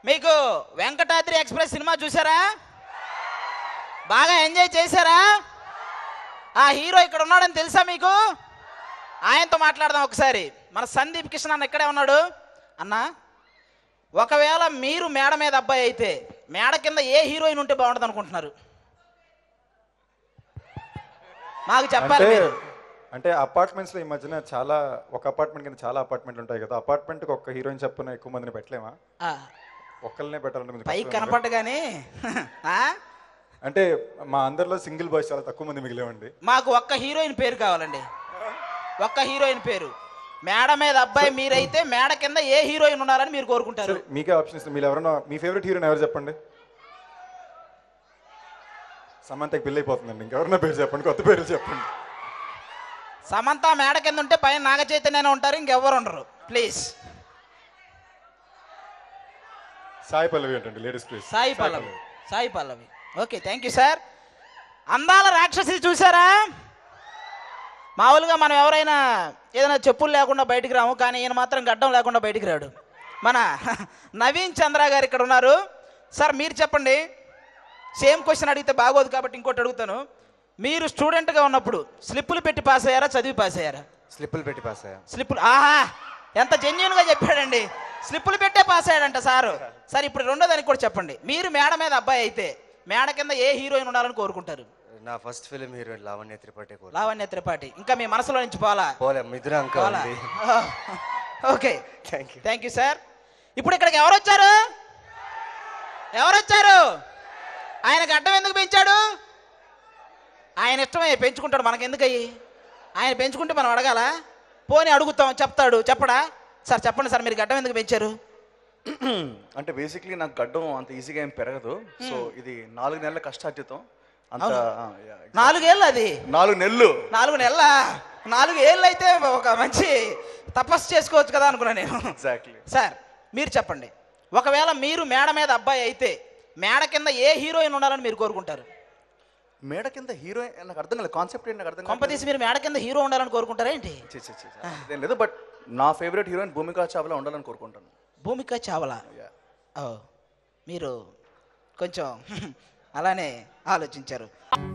మీకు Venkatadri express cinema చూసారా బాగా ఎంజాయ్ చేశారా ఆ హీరో ఇక్కడ ఉన్నాడని తెలుసా మీకు ఆయనతో మాట్లాడదాం ఒకసారి మన సందీప్ కిషన్ అన్న ఇక్కడే ఉన్నాడు అన్న ఒకవేళ మీరు మేడ మీద అబ్బాయి అయితే మేడ కింద ఏ హీరోయిన్ ఉంటే బాగుంటుంది అనుకుంటున్నారు మాకు చెప్పాలి అంటే మీరు అంటే అపార్ట్మెంట్స్ లో ఈ మధ్యన చాలా ఒక అపార్ట్మెంట్ కింద చాలా అపార్ట్మెంట్లు ఉంటాయి కదా అపార్ట్మెంట్ కి ఒక్క హీరోయిన్ చెప్పున ఎక్కువ మందిని పెట్టలేమా ఆ, ఒక్కళ్ళనే పెట్టాలంటే కొంచెం పైకి కష్టమే కదా. కనపడగానే ఆ? అంటే మా అందరిలో సింగిల్ బాయ్స్ చాలా తక్కువ మంది మిగిలేవండి మాకు ఒక్క హీరోయిన్ పేరు కావాలండి ఒక్క హీరోయిన్ పేరు మేడ మీద అబ్బాయి మీరైతే మేడ కింద ఏ హీరోయిన్ ఉన్నారని మీరు కోరుకుంటారు సరే మీకే ఆప్షన్ ఇస్తే మీరు ఎవరైనా మీ ఫేవరెట్ హీరోయిన్ ఎవరు చెప్పండి సమంతకి పెళ్ళి అయిపోతుందండి ఇంకెవరన్నా పేరు చెప్పండి కొత్త పేరు చెప్పండి సమంత మేడ కింద ఉంటే పైన నాగ చైతన్యనే ఉంటారు ఇంకెవ్వరు ఉండరు ప్లీజ్ సాయి పల్లవి ఏంటండి ladies please Sai Pallavi Sai Pallavi okay thank you sir Andala Rakshasi చూసారా మామూలుగా మనం ఎవరైనా ఏదైనా చెప్పులు లేకుండా బయటికి రాము కానీ ఈయన మాత్రం గడ్డం లేకుండా బయటికి రాడు మన నవీన్ చంద్ర గారు ఇక్కడ ఉన్నారు సార్ మీరు చెప్పండి సేమ్ క్వశ్చన్ అడిగితే బాగోదు కాబట్టి ఇంకోటి అడుగుతాను మీరు స్టూడెంట్గా ఉన్నప్పుడు స్లిప్పులు పెట్టి పాస్ అయ్యారా చదివి పాస్ అయ్యారా స్లిప్పులు పెట్టి పాస్ అయ్యా స్లిప్పులు ఆహా ఎంత జెన్యున్గా చెప్పాడండి స్లిప్పులు పెట్టే పాస్ అయ్యాడంట సారు సార్ ఇప్పుడు రెండో దానికి కూడా చెప్పండి మీరు మేడ మీద అబ్బాయి అయితే మేడ కింద ఏ హీరోయిన్ ఉండాలని కోరుకుంటారు నా first film heroine Lavanya Tripathi కోరు లావణ్య త్రిపాఠి ఇంకా మీ మనసులో నుంచి పోలా పోలే మిథున అంక పోలా ఉంది okay thank you thank you sir ఇప్పుడు ఇక్కడికి ఎవరు వచ్చారు ఎవరు వచ్చారు ఆయనకు అడ్డం ఎందుకు పెంచాడు ఆయన ఇష్టమే పెంచుకుంటాడు మనకెందుకు అయ్యి ఆయన పెంచుకుంటే మనం అడగాల పోని అడుగుతాం చెప్తాడు చెప్పడా సార్ చెప్పండి సార్ మీరు గడ్డం ఎందుకు పెంచారు అంటే బేసిక్లీ నాకు గడ్డం అంత ఈజీగా ఏం పెరగదు సో ఇది నాలుగు నెలల కష్టార్జితం అంత ఆ, yeah, exactly. నాలుగేళ్ళు అది నాలుగు నెలలు నాలుగు నెలల నాలుగు ఏళ్ళు అయితే ఒక మంచి తపస్సు చేసుకోవచ్చు కదా అనుకున్నా నేను ఎగ్జాక్ట్లీ సార్ మీరు చెప్పండి ఒకవేళ మీరు మేడ మీద అబ్బాయి అయితే మేడ కింద ఏ హీరోయిన్ ఉండాలని మీరు కోరుకుంటారు మేడ కింద హీరోయిన్ నాకు అర్థం కాలేదు కాన్సెప్ట్ ఏంటి నాకు అర్థం కొంపతీసి మీరు మేడ కింద హీరో ఉండాలని కోరుకుంటారా ఏంటి ఛీ, ఛీ, ఛీ, ఛీ. అదేం లేదు బట్ నా ఫేవరెట్ హీరోయిన్ భూమికా చావ్లా ఉండాలని కోరుకుంటాను భూమిక చావలా Yeah. ఓ మీరు కొంచెం అలానే ఆలోచించారు